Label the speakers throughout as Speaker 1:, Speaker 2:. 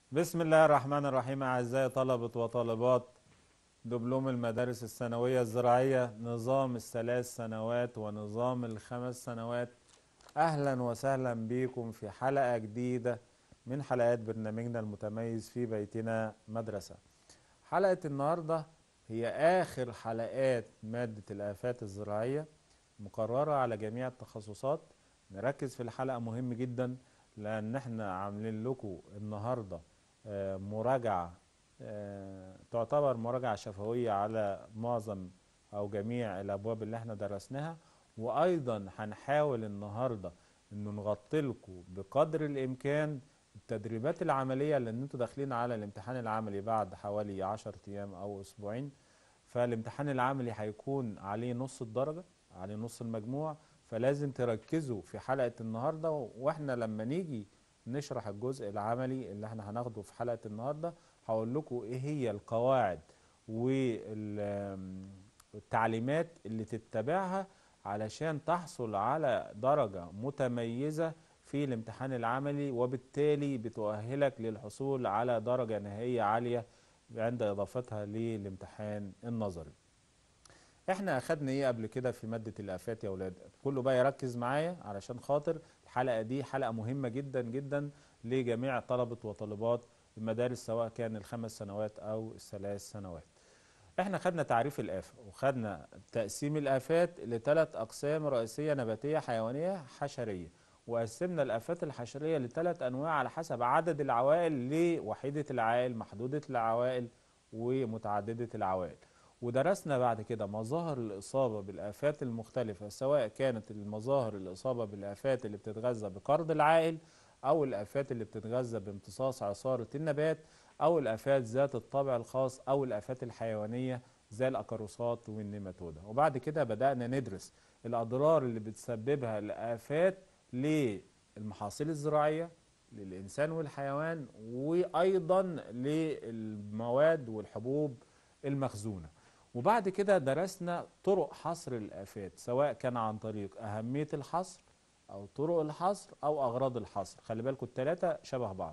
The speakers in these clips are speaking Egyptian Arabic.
Speaker 1: بسم الله الرحمن الرحيم أعزائي طلبة وطالبات دبلوم المدارس الثانوية الزراعية نظام الثلاث سنوات ونظام الخمس سنوات أهلا وسهلا بكم في حلقة جديدة من حلقات برنامجنا المتميز في بيتنا مدرسة حلقة النهاردة هي آخر حلقات مادة الآفات الزراعية مقررة على جميع التخصصات نركز في الحلقة مهم جدا لأن احنا عاملين لكم النهاردة آه، مراجعة آه، تعتبر مراجعة شفوية على معظم أو جميع الأبواب اللي احنا درسناها وأيضا هنحاول النهاردة إنه نغطي لكم بقدر الإمكان التدريبات العملية لأن انتوا داخلين على الامتحان العملي بعد حوالي 10 أيام أو أسبوعين فالامتحان العملي هيكون عليه نص الدرجة عليه نص المجموع فلازم تركزوا في حلقة النهاردة واحنا لما نيجي نشرح الجزء العملي اللي احنا هناخده في حلقة النهاردة هقول لكم ايه هي القواعد والتعليمات اللي تتبعها علشان تحصل على درجة متميزة في الامتحان العملي وبالتالي بتؤهلك للحصول على درجة نهائية عالية عند اضافتها للامتحان النظري احنا اخدنا ايه قبل كده في مادة الافات يا اولاد كله بقى يركز معايا علشان خاطر الحلقة دي حلقة مهمة جدا جدا لجميع طلبة وطالبات المدارس سواء كان الخمس سنوات او الثلاث سنوات احنا خدنا تعريف الآفة وخدنا تقسيم الآفات لثلاث أقسام رئيسية نباتية حيوانية حشرية وقسمنا الآفات الحشرية لثلاث أنواع على حسب عدد العوائل لوحيدة العائل محدودة العوائل ومتعددة العوائل ودرسنا بعد كده مظاهر الإصابة بالآفات المختلفة سواء كانت المظاهر الإصابة بالآفات اللي بتتغذى بقرض العائل أو الآفات اللي بتتغذى بامتصاص عصارة النبات أو الآفات ذات الطابع الخاص أو الآفات الحيوانية زي الأكاروسات والنيماتودا وبعد كده بدأنا ندرس الأضرار اللي بتسببها الآفات للمحاصيل الزراعية للإنسان والحيوان وأيضا للمواد والحبوب المخزونة وبعد كده درسنا طرق حصر الآفات سواء كان عن طريق أهمية الحصر أو طرق الحصر أو أغراض الحصر خلي بالكم الثلاثة شبه بعض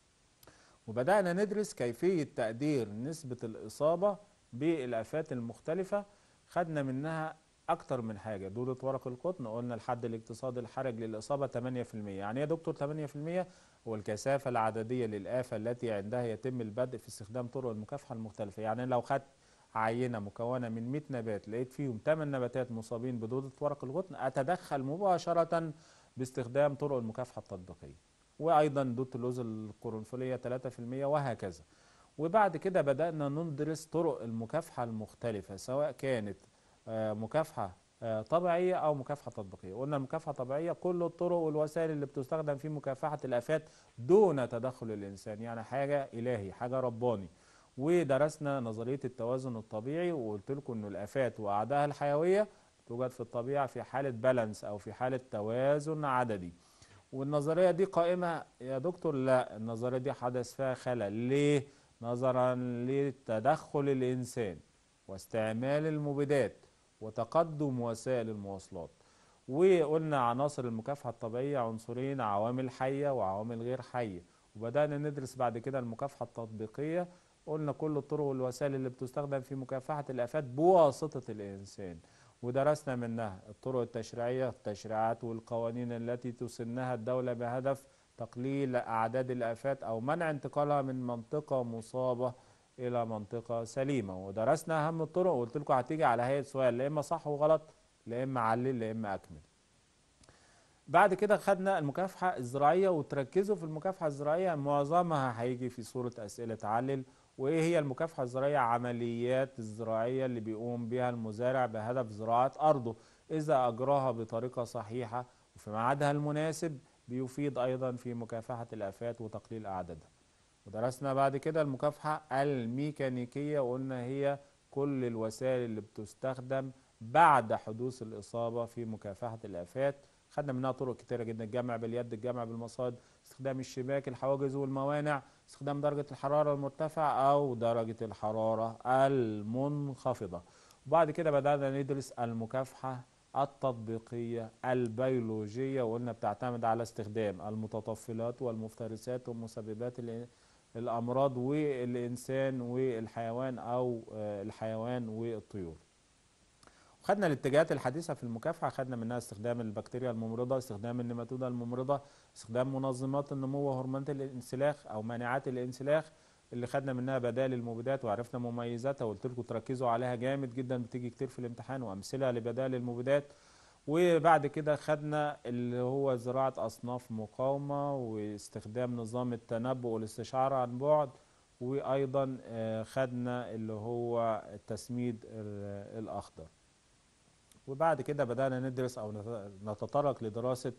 Speaker 1: وبدأنا ندرس كيفية تقدير نسبة الإصابة بالآفات المختلفة خدنا منها أكتر من حاجة دودة ورق القطن قلنا الحد الاقتصادي الحرج للإصابة 8% يعني يا دكتور 8% هو الكثافة العددية للآفة التي عندها يتم البدء في استخدام طرق المكافحة المختلفة يعني لو خدت عينة مكونة من 100 نبات لقيت فيهم 8 نباتات مصابين بدودة ورق القطن أتدخل مباشرة باستخدام طرق المكافحة التطبيقية وأيضا دودة اللوز القرنفلية 3% وهكذا وبعد كده بدأنا ندرس طرق المكافحة المختلفة سواء كانت مكافحة طبيعية أو مكافحة تطبيقية قلنا المكافحة الطبيعية كل الطرق والوسائل اللي بتستخدم في مكافحة الآفات دون تدخل الإنسان يعني حاجة إلهي حاجة رباني ودرسنا نظرية التوازن الطبيعي وقلت لكم أن الآفات وأعدائها الحيوية توجد في الطبيعة في حالة بالانس أو في حالة توازن عددي والنظرية دي قائمة يا دكتور لا النظرية دي حدث فيها خلل ليه؟ نظرا لتدخل الإنسان واستعمال المبيدات وتقدم وسائل المواصلات وقلنا عناصر المكافحة الطبيعية عنصرين عوامل حية وعوامل غير حية وبدأنا ندرس بعد كده المكافحة التطبيقية قلنا كل الطرق والوسائل اللي بتستخدم في مكافحة الآفات بواسطة الإنسان ودرسنا منها الطرق التشريعية التشريعات والقوانين التي تسنها الدولة بهدف تقليل أعداد الآفات أو منع انتقالها من منطقة مصابة الى منطقه سليمه ودرسنا اهم الطرق وقلت لكم هتيجي على هيئه سؤال لا اما صح وغلط لا اما علل لا اما اكمل بعد كده خدنا المكافحه الزراعيه وتركزوا في المكافحه الزراعيه معظمها هيجي في صوره اسئله علل وايه هي المكافحه الزراعيه عمليات الزراعيه اللي بيقوم بها المزارع بهدف زراعه ارضه اذا اجراها بطريقه صحيحه وفي ميعادها المناسب بيفيد ايضا في مكافحه الافات وتقليل اعدادها ودرسنا بعد كده المكافحة الميكانيكية وقلنا هي كل الوسائل اللي بتستخدم بعد حدوث الإصابة في مكافحة الآفات خدنا منها طرق كتيرة جدا الجمع باليد الجمع بالمصاد استخدام الشباك الحواجز والموانع استخدام درجة الحرارة المرتفعة أو درجة الحرارة المنخفضة وبعد كده بدأنا ندرس المكافحة التطبيقية البيولوجية وقلنا بتعتمد على استخدام المتطفلات والمفترسات ومسببات الامراض والانسان والحيوان او آه، الحيوان والطيور خدنا الاتجاهات الحديثة في المكافحة خدنا منها استخدام البكتيريا الممرضة استخدام النيماتودا الممرضة استخدام منظمات النمو وهرمونات الانسلاخ أو مانعات الانسلاخ اللي خدنا منها بدائل المبيدات وعرفنا مميزاتها وقلت لكم تركزوا عليها جامد جدا بتيجي كتير في الامتحان وأمثلة لبدائل المبيدات وبعد كده خدنا اللي هو زراعة أصناف مقاومة واستخدام نظام التنبؤ والاستشعار عن بعد وأيضا آه، خدنا اللي هو التسميد ال- الأخضر وبعد كده بدأنا ندرس أو نت- نتطرق لدراسة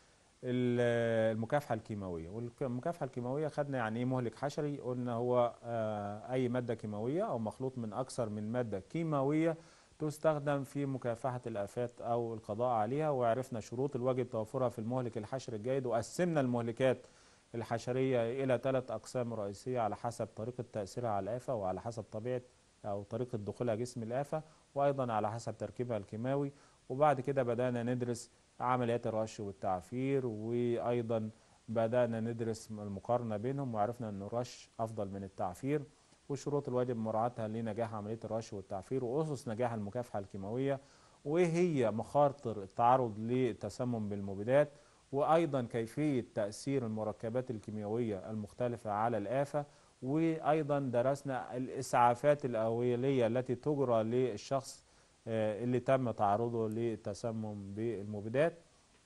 Speaker 1: ال- المكافحة الكيماوية والمكافحة الكيماوية خدنا يعني ايه مهلك حشري قلنا هو آه، أي مادة كيماوية أو مخلوط من أكثر من مادة كيماوية تستخدم في مكافحة الآفات أو القضاء عليها وعرفنا شروط الواجب توفرها في المهلك الحشري الجيد وقسمنا المهلكات الحشرية إلى ثلاث أقسام رئيسية على حسب طريقة تأثيرها على الآفة وعلى حسب طبيعة أو طريقة دخولها جسم الآفة وأيضا على حسب تركيبها الكيماوي وبعد كده بدأنا ندرس عمليات الرش والتعفير وأيضا بدأنا ندرس المقارنة بينهم وعرفنا أن الرش أفضل من التعفير وشروط الواجب مراعاتها لنجاح عملية الرش والتعفير وأسس نجاح المكافحة الكيماوية وهي مخاطر التعرض للتسمم بالمبيدات وأيضا كيفية تأثير المركبات الكيميائية المختلفة على الآفة وأيضا درسنا الإسعافات الأولية التي تجرى للشخص آه، اللي تم تعرضه للتسمم بالمبيدات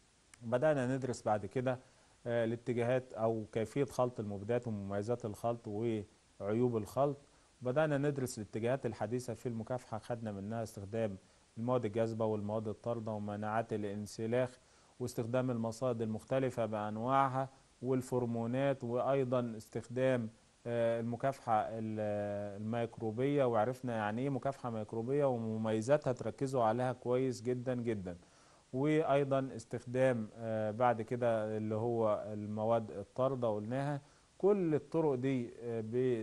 Speaker 1: بدأنا ندرس بعد كده آه، الاتجاهات أو كيفية خلط المبيدات ومميزات الخلط وعيوب الخلط بدأنا ندرس الاتجاهات الحديثة في المكافحة خدنا منها استخدام المواد الجاذبة والمواد الطاردة ومناعات الانسلاخ واستخدام المصائد المختلفة بأنواعها والفرمونات وأيضا استخدام آه، المكافحة ال- الميكروبية وعرفنا يعني ايه مكافحة ميكروبية ومميزاتها تركزوا عليها كويس جدا جدا وايضا استخدام آه، بعد كده اللي هو المواد الطاردة قلناها كل الطرق دي آه،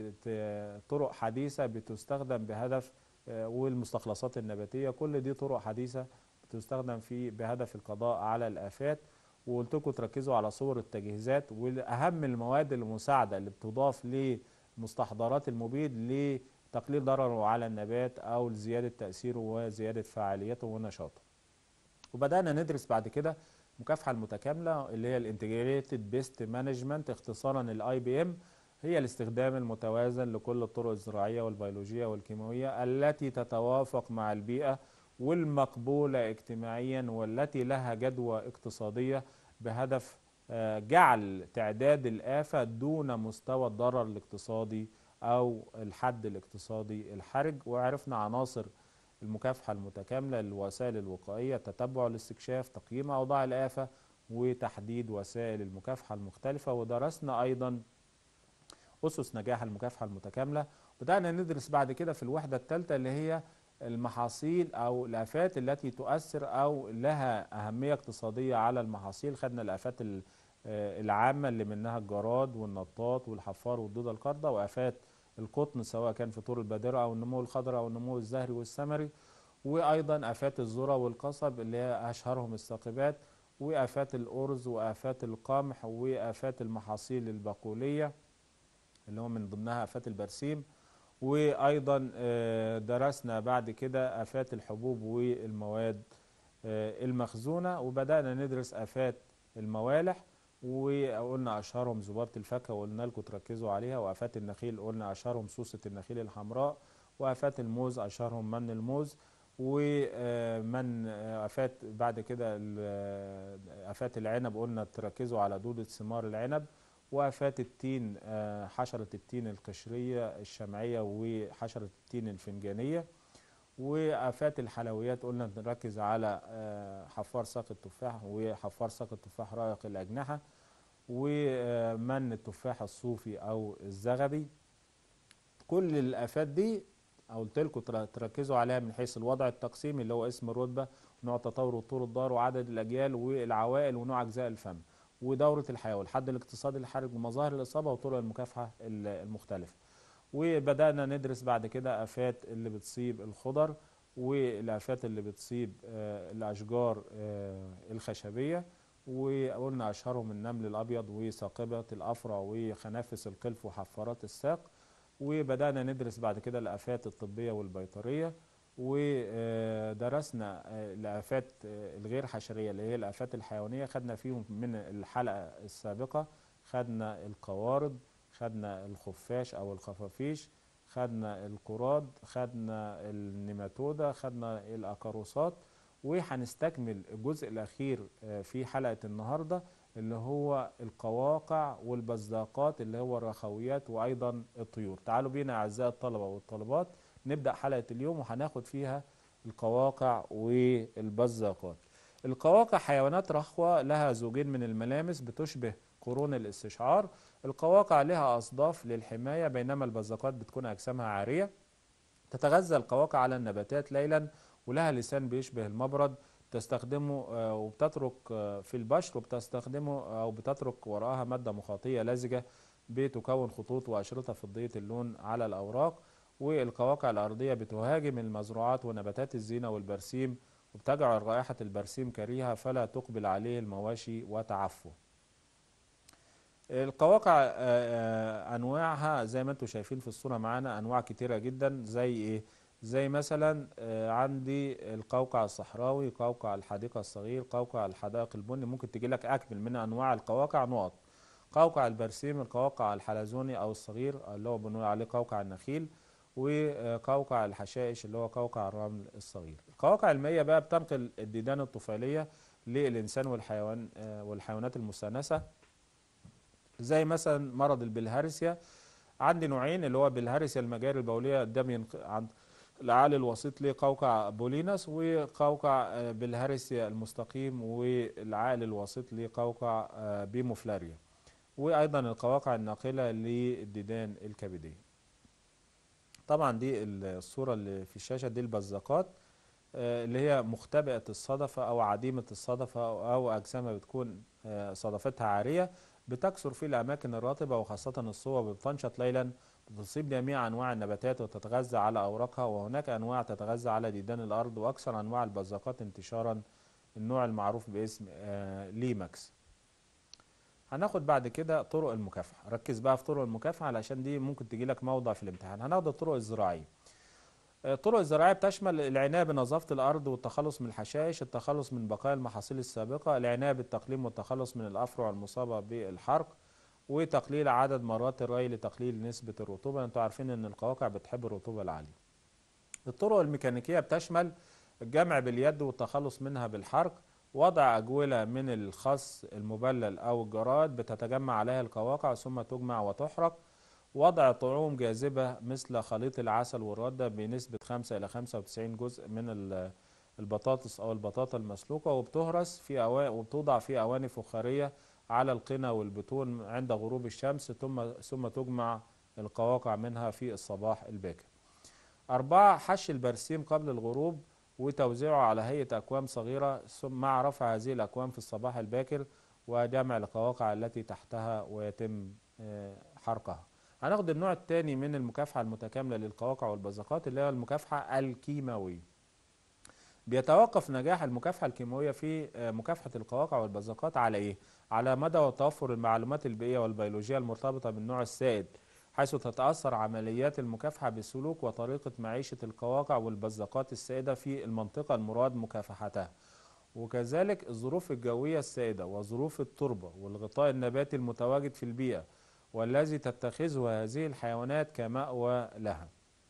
Speaker 1: بت- طرق حديثة بتستخدم بهدف آه، والمستخلصات النباتية كل دي طرق حديثة بتستخدم في بهدف القضاء على الآفات وقلت لكم تركزوا على صور التجهيزات واهم المواد المساعدة اللي بتضاف لمستحضرات المبيد لتقليل ضرره على النبات أو لزيادة تأثيره وزيادة فعاليته ونشاطه وبدأنا ندرس بعد كده المكافحة المتكاملة اللي هي الانتجريتد بيست مانجمنت اختصارا الاي بي ام هي الاستخدام المتوازن لكل الطرق الزراعية والبيولوجية والكيماوية التي تتوافق مع البيئة والمقبولة اجتماعيا والتي لها جدوى اقتصادية بهدف آه، جعل تعداد الآفة دون مستوى الضرر الاقتصادي أو الحد الاقتصادي الحرج وعرفنا عناصر المكافحة المتكاملة للوسائل الوقائية تتبع الاستكشاف تقييم أوضاع الآفة وتحديد وسائل المكافحة المختلفة ودرسنا أيضا أسس نجاح المكافحة المتكاملة بدأنا ندرس بعد كده في الوحدة الثالثة اللي هي المحاصيل أو الآفات التي تؤثر أو لها أهمية اقتصادية على المحاصيل خدنا الآفات ال- آه، العامة اللي منها الجراد والنطاط والحفار والدودة القاردة وآفات القطن سواء كان في طور البادرة أو النمو الخضري أو النمو الزهري والثمري وأيضا آفات الذرة والقصب اللي هي أشهرهم الثاقبات وآفات الأرز وآفات القمح وآفات المحاصيل البقولية اللي هو من ضمنها آفات البرسيم وأيضا آه، درسنا بعد كده آفات الحبوب والمواد آه، المخزونة وبدأنا ندرس آفات الموالح وقلنا أشهرهم ذبابة الفاكهة وقلنا لكم تركزوا عليها وآفات النخيل قلنا أشهرهم سوسة النخيل الحمراء وآفات الموز أشهرهم من الموز ومن آفات بعد كده ال- آفات العنب قلنا تركزوا على دودة ثمار العنب وآفات التين آه، حشرة التين القشرية الشمعية وحشرة التين الفنجانية وآفات الحلويات قلنا نركز على آه، حفار ساق التفاح وحفار ساق التفاح رائق الأجنحة ومن التفاح الصوفي أو الزغبي كل الآفات دي قلت لكم تر- تركزوا عليها من حيث الوضع التقسيمي اللي هو اسم الرتبة نوع تطور وطول الدار وعدد الأجيال والعوائل ونوع أجزاء الفم ودورة الحياة والحد الاقتصادي الحرج ومظاهر الإصابة وطرق المكافحة ال- المختلفة وبدأنا ندرس بعد كده آفات اللي بتصيب الخضر والآفات اللي بتصيب آه، الأشجار آه، الخشبية وقلنا أشهرهم النمل الأبيض وثاقبة الأفرع وخنافس القلف وحفارات الساق وبدأنا ندرس بعد كده الآفات الطبية والبيطرية ودرسنا الآفات الغير حشرية اللي هي الآفات الحيوانية خدنا فيهم من الحلقة السابقة خدنا القوارض خدنا الخفاش أو الخفافيش خدنا القراد خدنا النيماتودا خدنا الأكاروسات وهنستكمل الجزء الأخير في حلقة النهاردة اللي هو القواقع والبزاقات اللي هو الرخويات وأيضا الطيور تعالوا بينا أعزائي الطلبة والطالبات نبدأ حلقة اليوم وهناخد فيها القواقع والبزاقات القواقع حيوانات رخوة لها زوجين من الملامس بتشبه قرون الاستشعار القواقع لها أصداف للحماية بينما البزاقات بتكون أجسامها عارية تتغذى القواقع على النباتات ليلا ولها لسان بيشبه المبرد تستخدمه وبتترك في البشر وبتستخدمه أو بتترك وراءها مادة مخاطية لزجة بتكون خطوط وأشرطة فضية اللون على الأوراق والقواقع الأرضية بتهاجم المزروعات ونباتات الزينة والبرسيم وبتجعل رائحة البرسيم كريهة فلا تقبل عليه المواشي وتعفه القواقع أنواعها زي ما انتم شايفين في الصورة معانا أنواع كتيرة جدا زي إيه؟ زي مثلا عندي القوقع الصحراوي قوقع الحديقة الصغير قوقع الحدائق البني ممكن تجي لك أكمل من أنواع القواقع نقط قوقع البرسيم القوقع الحلزوني أو الصغير اللي هو بنقول عليه قوقع النخيل وقوقع الحشائش اللي هو قوقع الرمل الصغير القواقع المائية بقى بتنقل الديدان الطفيلية للإنسان والحيوان والحيوانات المستأنسة زي مثلا مرض البلهارسيا عندي نوعين اللي هو بالهارسيا المجاري البولية ده بينق... عند العالي الوسيط لقوقع بولينس وقوقع بالهارسيا المستقيم والعائل الوسيط لقوقع بيموفلاريا وأيضا القواقع الناقلة للديدان الكبدية طبعا دي الصورة اللي في الشاشة دي البزاقات اللي هي مختبئة الصدفة أو عديمة الصدفة أو أجسامها بتكون صدفتها عارية بتكثر في الأماكن الرطبة وخاصة الصوب بتنشط ليلا بتصيب جميع أنواع النباتات وتتغذى على أوراقها وهناك أنواع تتغذى على ديدان الأرض وأكثر أنواع البزاقات انتشارا النوع المعروف باسم ليماكس هناخد بعد كده طرق المكافحة ركز بقى في طرق المكافحة علشان دي ممكن تجي لك موضع في الامتحان هناخد الطرق الزراعية الطرق الزراعية بتشمل العناية بنظافة الأرض والتخلص من الحشائش التخلص من بقايا المحاصيل السابقة العناية بالتقليم والتخلص من الأفرع المصابة بالحرق وتقليل عدد مرات الري لتقليل نسبة الرطوبة انتوا عارفين ان القواقع بتحب الرطوبة العالية الطرق الميكانيكية بتشمل الجمع باليد والتخلص منها بالحرق وضع أجولة من الخس المبلل أو الجراد بتتجمع عليها القواقع ثم تجمع وتحرق وضع طعوم جاذبة مثل خليط العسل والردة بنسبة 5 إلى 95 جزء من البطاطس أو البطاطا المسلوقة وبتهرس في أواني وبتوضع في أواني فخارية على القنا والبطون عند غروب الشمس ثم ثم تجمع القواقع منها في الصباح الباكر. أربعة حش البرسيم قبل الغروب وتوزيعه على هيئة أكوام صغيرة ثم مع رفع هذه الأكوام في الصباح الباكر وجمع القواقع التي تحتها ويتم حرقها. هناخد النوع الثاني من المكافحة المتكاملة للقواقع والبزاقات اللي هي المكافحة الكيماوية. بيتوقف نجاح المكافحة الكيماوية في مكافحة القواقع والبزاقات على إيه؟ على مدى توفر المعلومات البيئية والبيولوجية المرتبطة بالنوع السائد حيث تتأثر عمليات المكافحة بسلوك وطريقة معيشة القواقع والبزاقات السائدة في المنطقة المراد مكافحتها وكذلك الظروف الجوية السائدة وظروف التربة والغطاء النباتي المتواجد في البيئة والذي تتخذه هذه الحيوانات كمأوى لها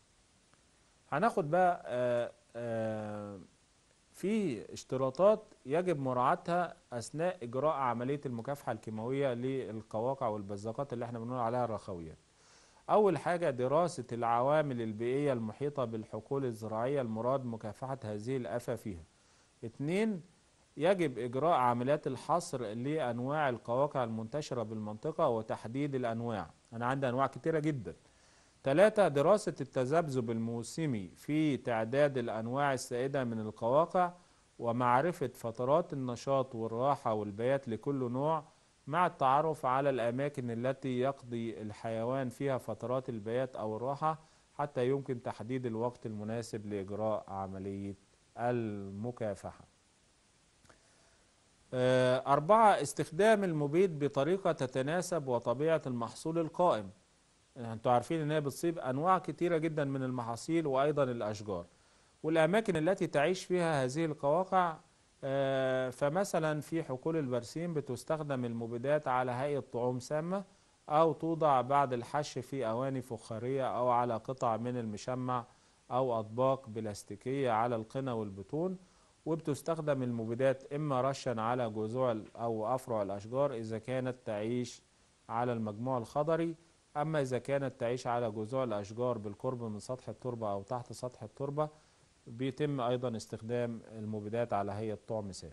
Speaker 1: هناخد بقى آآ آآ في اشتراطات يجب مراعاتها اثناء اجراء عمليه المكافحه الكيماويه للقواقع والبزاقات اللي احنا بنقول عليها الرخويات. اول حاجه دراسه العوامل البيئيه المحيطه بالحقول الزراعيه المراد مكافحه هذه الافه فيها. اتنين يجب اجراء عمليات الحصر لانواع القواقع المنتشره بالمنطقه وتحديد الانواع. انا عندي انواع كتيره جدا. ثلاثة دراسة التذبذب الموسمي في تعداد الأنواع السائدة من القواقع ومعرفة فترات النشاط والراحة والبيات لكل نوع مع التعرف على الأماكن التي يقضي الحيوان فيها فترات البيات أو الراحة حتى يمكن تحديد الوقت المناسب لإجراء عملية المكافحة آه، أربعة استخدام المبيد بطريقة تتناسب وطبيعة المحصول القائم انتوا عارفين ان هي بتصيب انواع كتيرة جدا من المحاصيل وايضا الاشجار والاماكن التي تعيش فيها هذه القواقع آه، فمثلا في حقول البرسيم بتستخدم المبيدات على هيئة طعوم سامة او توضع بعد الحش في اواني فخارية او على قطع من المشمع او اطباق بلاستيكية على القنا والبطون وبتستخدم المبيدات اما رشا على جذوع ال- او افرع الاشجار اذا كانت تعيش على المجموع الخضري اما اذا كانت تعيش على جذوع الاشجار بالقرب من سطح التربة او تحت سطح التربة بيتم ايضا استخدام المبيدات على هيئة طعم سام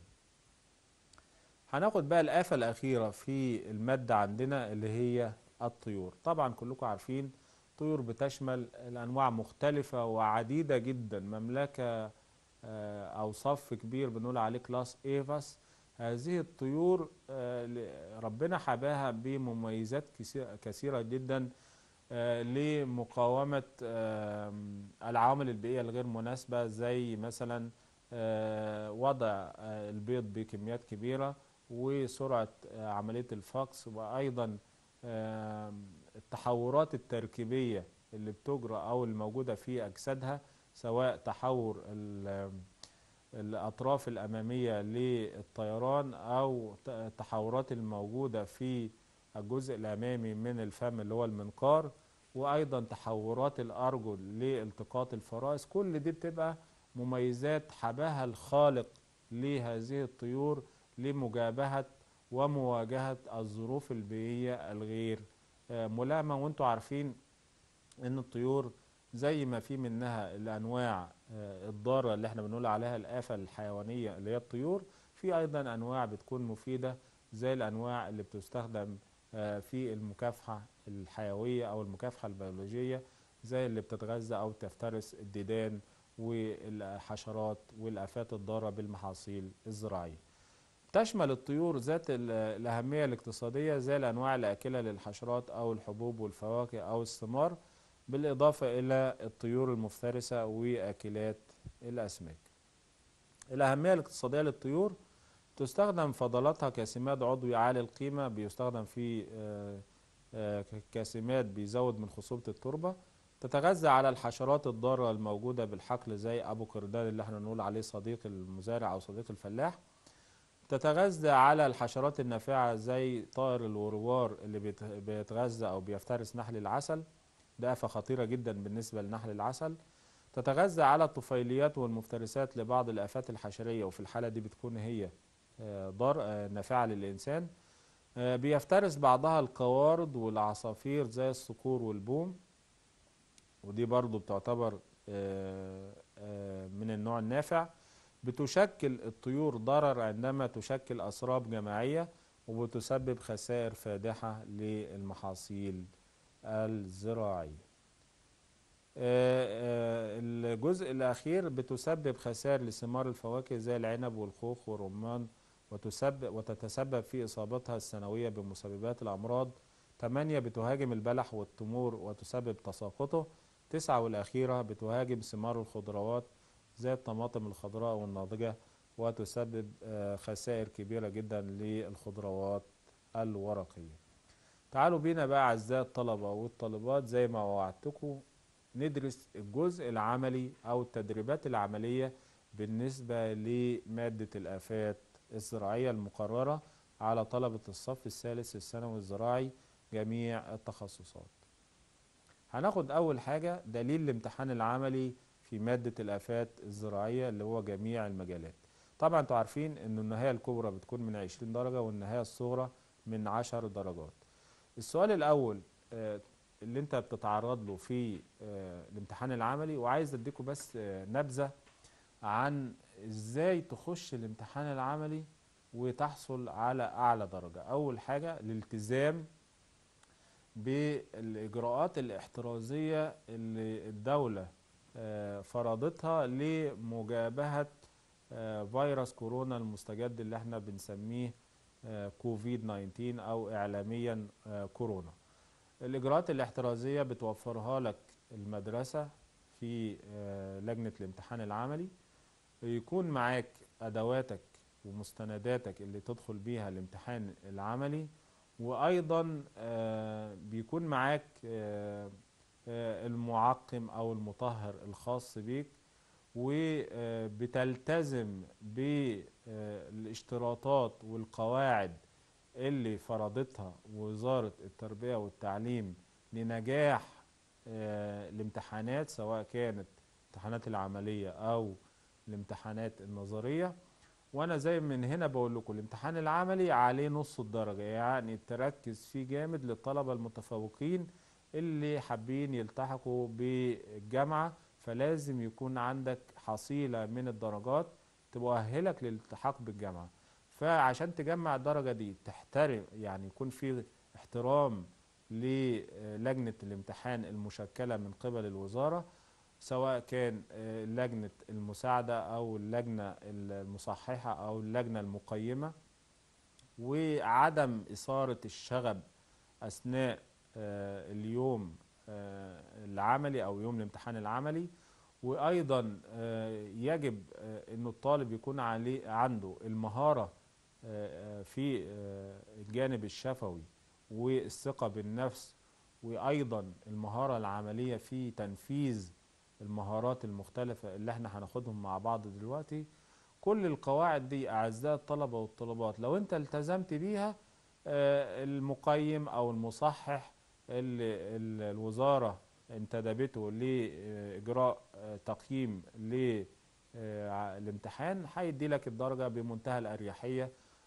Speaker 1: هناخد بقى الآفة الأخيرة في المادة عندنا اللي هي الطيور طبعا كلكم عارفين طيور بتشمل الأنواع مختلفة وعديدة جدا مملكة آه، أو صف كبير بنقول عليه كلاس ايفاس هذه الطيور آه، ل- ربنا حباها بمميزات كثيرة- كثيرة جدا آه، لمقاومة آم، العوامل البيئية الغير مناسبة زي مثلا آه، وضع آه، البيض بكميات كبيرة وسرعة آه، عملية الفقس وأيضا آم، التحورات التركيبية اللي بتجرى أو الموجودة في أجسادها سواء تحور ال- الأطراف الأمامية للطيران أو ت- التحورات الموجودة في الجزء الأمامي من الفم اللي هو المنقار وأيضا تحورات الأرجل لالتقاط الفرائس كل دي بتبقى مميزات حباها الخالق لهذه الطيور لمجابهة ومواجهة الظروف البيئية الغير آه، ملائمة وانتوا عارفين ان الطيور زي ما في منها الانواع آه، الضاره اللي احنا بنقول عليها الافه الحيوانيه اللي هي الطيور في ايضا انواع بتكون مفيده زي الانواع اللي بتستخدم آه، في المكافحه الحيويه او المكافحه البيولوجيه زي اللي بتتغذى او تفترس الديدان والحشرات والافات الضاره بالمحاصيل الزراعيه تشمل الطيور ذات ال- الأهمية الاقتصادية زي الأنواع الآكلة للحشرات أو الحبوب والفواكه أو الثمار بالإضافة إلى الطيور المفترسة وآكلات الأسماك الأهمية الاقتصادية للطيور تستخدم فضلاتها كسماد عضوي عالي القيمة بيستخدم في آه، آه، كسماد بيزود من خصوبة التربة تتغذى على الحشرات الضارة الموجودة بالحقل زي أبو قردان اللي احنا نقول عليه صديق المزارع أو صديق الفلاح تتغذى على الحشرات النافعة زي طائر الوروار اللي بيت- بيتغذى أو بيفترس نحل العسل ده آفة خطيرة جدا بالنسبة لنحل العسل تتغذى على الطفيليات والمفترسات لبعض الآفات الحشرية وفي الحالة دي بتكون هي آه، ضار آه، نافعة للإنسان آه، بيفترس بعضها القوارض والعصافير زي الصقور والبوم ودي برضو بتعتبر آه، آه، من النوع النافع بتشكل الطيور ضرر عندما تشكل أسراب جماعية وبتسبب خسائر فادحة للمحاصيل الزراعية آه، آه، الجزء الأخير بتسبب خسائر لثمار الفواكه زي العنب والخوخ والرمان وتسبب وتتسبب في إصابتها السنوية بمسببات الأمراض تمانية بتهاجم البلح والتمور وتسبب تساقطه تسعة والأخيرة بتهاجم ثمار الخضروات زي الطماطم الخضراء والناضجة وتسبب آه، خسائر كبيرة جدا للخضروات الورقية تعالوا بينا بقى أعزائي الطلبة والطالبات زي ما وعدتكم ندرس الجزء العملي أو التدريبات العملية بالنسبة لمادة الآفات الزراعية المقررة على طلبة الصف الثالث الثانوي الزراعي جميع التخصصات هناخد أول حاجة دليل الامتحان العملي في مادة الآفات الزراعية اللي هو جميع المجالات طبعا انتوا عارفين ان النهاية الكبرى بتكون من 20 درجة والنهاية الصغرى من 10 درجات السؤال الأول آه، اللي انت بتتعرض له في آه، الامتحان العملي وعايز اديكم بس آه، نبذة عن ازاي تخش الامتحان العملي وتحصل على اعلى درجة اول حاجة الالتزام بالاجراءات الاحترازية اللي الدولة آه، فرضتها لمجابهة آه، فيروس كورونا المستجد اللي احنا بنسميه آه، كوفيد 19 او اعلاميا آه، كورونا الإجراءات الاحترازية بتوفرها لك المدرسة في آه، لجنة الامتحان العملي يكون معاك أدواتك ومستنداتك اللي تدخل بيها الامتحان العملي وايضا آه، بيكون معاك آه، آه، المعقم او المطهر الخاص بيك وبتلتزم بالاشتراطات والقواعد اللي فرضتها وزارة التربية والتعليم لنجاح آه، الامتحانات سواء كانت الامتحانات العملية أو الامتحانات النظرية وأنا زي من هنا بقول لكم الامتحان العملي عليه نص الدرجة يعني تركز فيه جامد للطلبة المتفوقين اللي حابين يلتحقوا بالجامعة فلازم يكون عندك حصيلة من الدرجات تؤهلك للالتحاق بالجامعة فعشان تجمع الدرجة دي تحترم يعني يكون في احترام للجنة الامتحان المشكلة من قبل الوزارة سواء كان آه، لجنة المساعدة أو اللجنة المصححة أو اللجنة المقيمة وعدم إثارة الشغب أثناء آه، اليوم آه، العملي أو يوم الامتحان العملي وأيضا آه، يجب آه، أن الطالب يكون عليه عنده المهارة آه، آه، في آه، الجانب الشفوي والثقة بالنفس وأيضا المهارة العملية في تنفيذ المهارات المختلفة اللي احنا هناخدهم مع بعض دلوقتي كل القواعد دي أعزائي الطلبة والطلبات لو انت التزمت بيها آه، المقيم أو المصحح اللي اللي الوزارة انتدبته لإجراء آه، تقييم للامتحان هيدي لك الدرجة بمنتهى الأريحية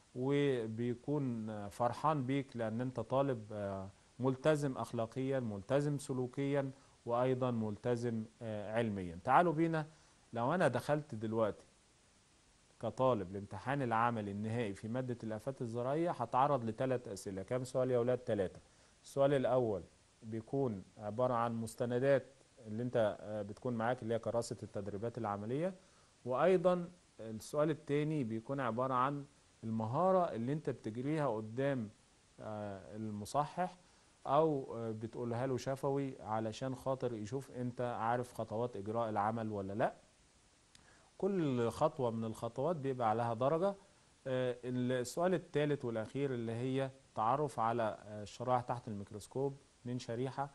Speaker 1: وبيكون آه، فرحان بيك لأن أنت طالب آه، ملتزم أخلاقيا ملتزم سلوكيا وأيضا ملتزم آه، علميا تعالوا بينا لو أنا دخلت دلوقتي كطالب الامتحان العملي النهائي في مادة الآفات الزراعية هتعرض لثلاث أسئلة كام سؤال يا أولاد ثلاثة السؤال الأول بيكون عبارة عن مستندات اللي أنت آه، بتكون معاك اللي هي كراسة التدريبات العملية وأيضا السؤال الثاني بيكون عبارة عن المهارة اللي أنت بتجريها قدام آه، المصحح أو آه، بتقولها له شفوي علشان خاطر يشوف أنت عارف خطوات إجراء العمل ولا لأ كل خطوة من الخطوات بيبقى عليها درجة آه، السؤال الثالث والأخير اللي هي تعرف على آه، الشرائح تحت الميكروسكوب اتنين شريحة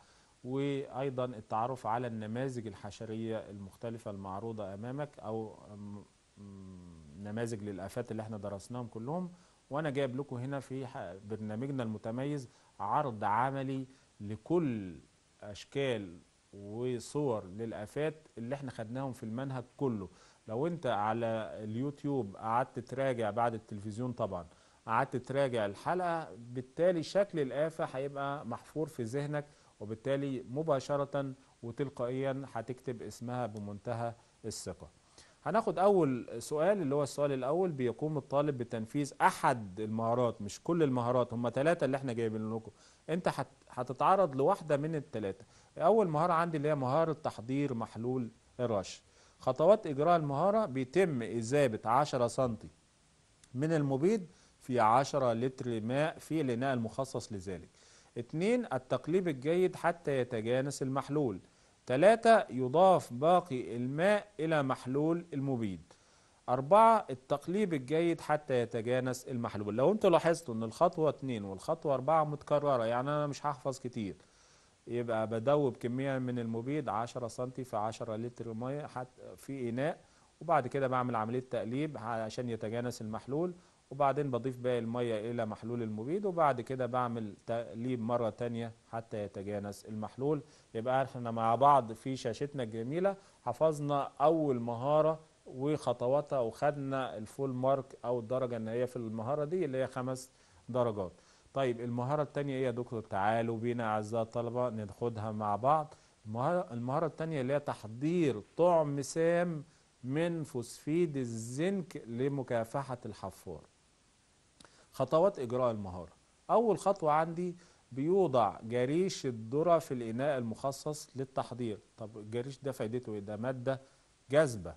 Speaker 1: وأيضا التعرف على النماذج الحشرية المختلفة المعروضة أمامك أو آم، مم، نماذج للآفات اللي احنا درسناهم كلهم وأنا جايب لكم هنا في ح- برنامجنا المتميز عرض عملي لكل أشكال وصور للآفات اللي احنا خدناهم في المنهج كله لو انت على اليوتيوب قعدت تراجع بعد التلفزيون طبعا قعدت تراجع الحلقة بالتالي شكل الآفة هيبقى محفور في ذهنك وبالتالي مباشرة وتلقائيا هتكتب اسمها بمنتهى الثقة هناخد أول سؤال اللي هو السؤال الأول بيقوم الطالب بتنفيذ أحد المهارات مش كل المهارات هم ثلاثة اللي احنا جايبين لكم أنت هت- هتتعرض لواحدة من الثلاثة أول مهارة عندي اللي هي مهارة تحضير محلول الرش خطوات إجراء المهارة بيتم إذابة 10 سنتي من المبيد في 10 لتر ماء في الإناء المخصص لذلك اتنين التقليب الجيد حتى يتجانس المحلول تلاتة يضاف باقي الماء إلى محلول المبيد أربعة التقليب الجيد حتى يتجانس المحلول لو انتوا لاحظتوا ان الخطوة اتنين والخطوة أربعة متكررة يعني أنا مش هحفظ كتير يبقى بدوب كمية من المبيد 10 سنتي في 10 لتر مية حتى في إناء وبعد كده بعمل عملية تقليب عشان يتجانس المحلول وبعدين بضيف باقي المية إلى محلول المبيد وبعد كده بعمل تقليب مرة تانية حتى يتجانس المحلول يبقى احنا مع بعض في شاشتنا الجميلة حفظنا أول مهارة وخطواتها وخدنا الفول مارك أو الدرجة النهائية في المهارة دي اللي هي خمس درجات طيب المهارة التانية ايه يا دكتور تعالوا بينا أعزائي الطلبة ناخدها مع بعض المهارة, المهارة التانية اللي هي تحضير طعم سام من فوسفيد الزنك لمكافحة الحفار خطوات إجراء المهارة أول خطوة عندي بيوضع جريش الذرة في الإناء المخصص للتحضير طب الجريش ده فايدته ايه ده مادة جاذبة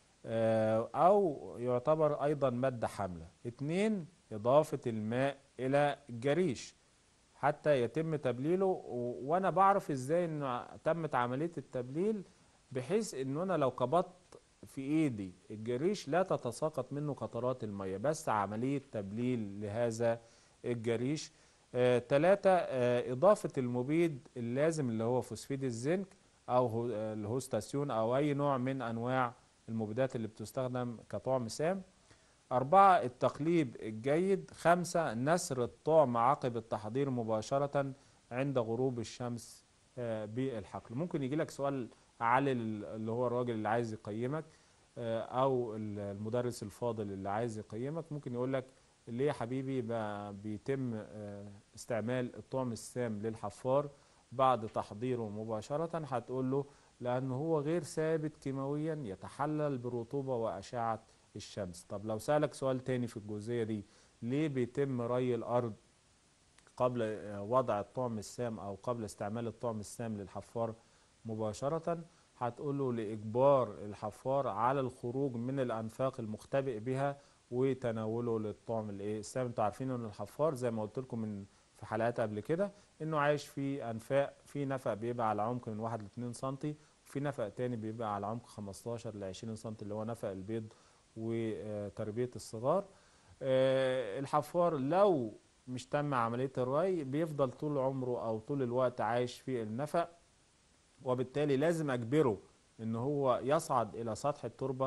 Speaker 1: آه، أو يعتبر أيضا مادة حاملة اتنين إضافة الماء إلى الجريش حتى يتم تبليله و- وأنا بعرف إزاي إن تمت عملية التبليل بحيث إن أنا لو قبضت في ايدي الجريش لا تتساقط منه قطرات المية بس عملية تبليل لهذا الجريش آه، تلاتة آه، إضافة المبيد اللازم اللي هو فوسفيد الزنك أو هو- آه، الهوستاسيون أو أي نوع من أنواع المبيدات اللي بتستخدم كطعم سام أربعة التقليب الجيد خمسة نسر الطعم عقب التحضير مباشرة عند غروب الشمس آه، بالحقل ممكن يجي لك سؤال علل اللي هو الراجل اللي عايز يقيمك آه، أو المدرس الفاضل اللي عايز يقيمك ممكن يقول لك ليه يا حبيبي بقى بيتم آه، استعمال الطعم السام للحفار بعد تحضيره مباشرة هتقول له لأنه هو غير ثابت كيماويا يتحلل بالرطوبة وأشعة الشمس طب لو سألك سؤال تاني في الجزئية دي ليه بيتم ري الأرض قبل آه، وضع الطعم السام أو قبل استعمال الطعم السام للحفار مباشرة هتقول له لإجبار الحفار على الخروج من الأنفاق المختبئ بها وتناوله للطعم الايه السام انتوا عارفين ان الحفار زي ما قلت لكم من في حلقات قبل كده انه عايش في انفاق في نفق بيبقى على عمق من 1 ل 2 سم وفي نفق تاني بيبقى على عمق 15 ل 20 سم اللي هو نفق البيض وتربية الصغار آه، الحفار لو مش تم عملية الري بيفضل طول عمره او طول الوقت عايش في النفق وبالتالي لازم اجبره ان هو يصعد الى سطح التربة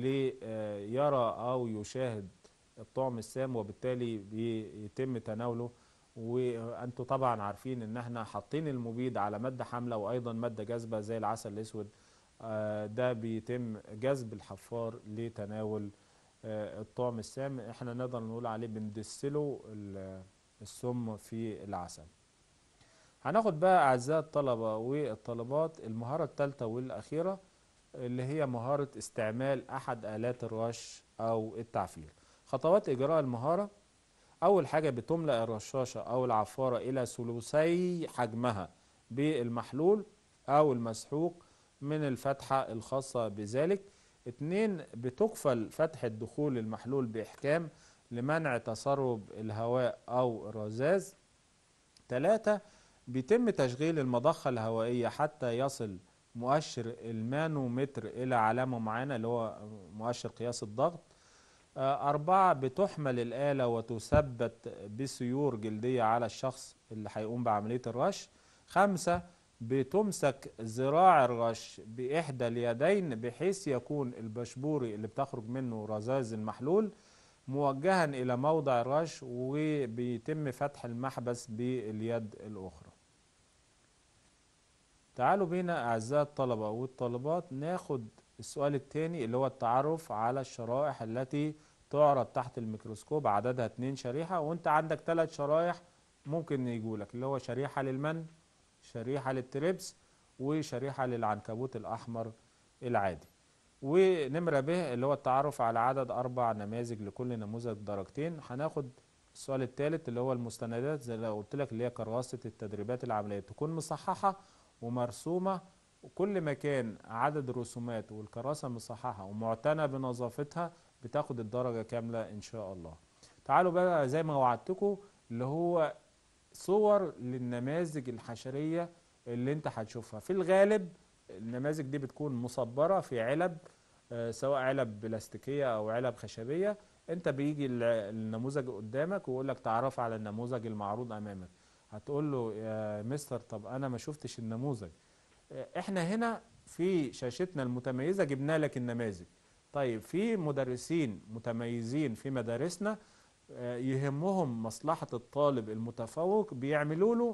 Speaker 1: ليرى او يشاهد الطعم السام وبالتالي بيتم تناوله وانتوا طبعا عارفين ان احنا حاطين المبيد على مادة حاملة وايضا مادة جاذبة زي العسل الاسود آه، ده بيتم جذب الحفار لتناول آه، الطعم السام احنا نقدر نقول عليه بندسله ال- السم في العسل هناخد بقى اعزائي الطلبة والطالبات المهارة الثالثة والاخيرة اللي هي مهارة استعمال احد الات الرش او التعفير خطوات اجراء المهارة اول حاجة بتملأ الرشاشة او العفارة الى ثلثي حجمها بالمحلول او المسحوق من الفتحة الخاصة بذلك اتنين بتقفل فتحة دخول المحلول بإحكام لمنع تسرب الهواء أو الرذاذ تلاتة بيتم تشغيل المضخة الهوائية حتى يصل مؤشر المانومتر إلى علامة معينة اللي هو مؤشر قياس الضغط آه، أربعة بتحمل الآلة وتثبت بسيور جلدية على الشخص اللي هيقوم بعملية الرش خمسة بتمسك ذراع الرش بإحدى اليدين بحيث يكون البشبوري اللي بتخرج منه رذاذ المحلول موجها إلى موضع الرش وبيتم فتح المحبس باليد الأخرى تعالوا بينا أعزائي الطلبة والطالبات ناخد السؤال الثاني اللي هو التعرف على الشرائح التي تعرض تحت الميكروسكوب عددها اتنين شريحة وانت عندك ثلاث شرائح ممكن يجولك اللي هو شريحة للمن شريحة للتريبس وشريحة للعنكبوت الأحمر العادي ونمرة ب اللي هو التعرف على عدد أربع نماذج لكل نموذج درجتين هناخد السؤال الثالث اللي هو المستندات زي ما قلت لك اللي هي كراسة التدريبات العملية تكون مصححة ومرسومة وكل ما كان عدد الرسومات والكراسة مصححة ومعتنى بنظافتها بتاخد الدرجة كاملة إن شاء الله تعالوا بقى زي ما وعدتكم اللي هو صور للنماذج الحشرية اللي انت هتشوفها في الغالب النماذج دي بتكون مصبرة في علب آه، سواء علب بلاستيكية او علب خشبية انت بيجي ال- النموذج قدامك ويقول لك تعرف على النموذج المعروض امامك هتقول له يا مستر طب انا ما شفتش النموذج آه، احنا هنا في شاشتنا المتميزة جبنا لك النماذج طيب في مدرسين متميزين في مدارسنا آه، يهمهم مصلحة الطالب المتفوق بيعملوا له